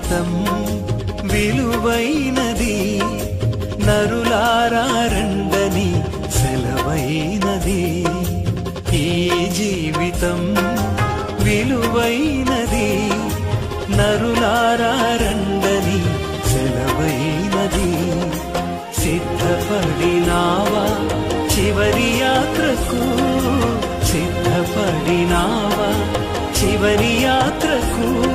జీవితం విలువైనది నరులారండని సెలవైనది ఈ జీవితం విలువైనది నరులారండని సెలవైనది సిద్ధపడినావా చివరి యాత్రకు సిద్ధపడినావా చివరి యాత్రకు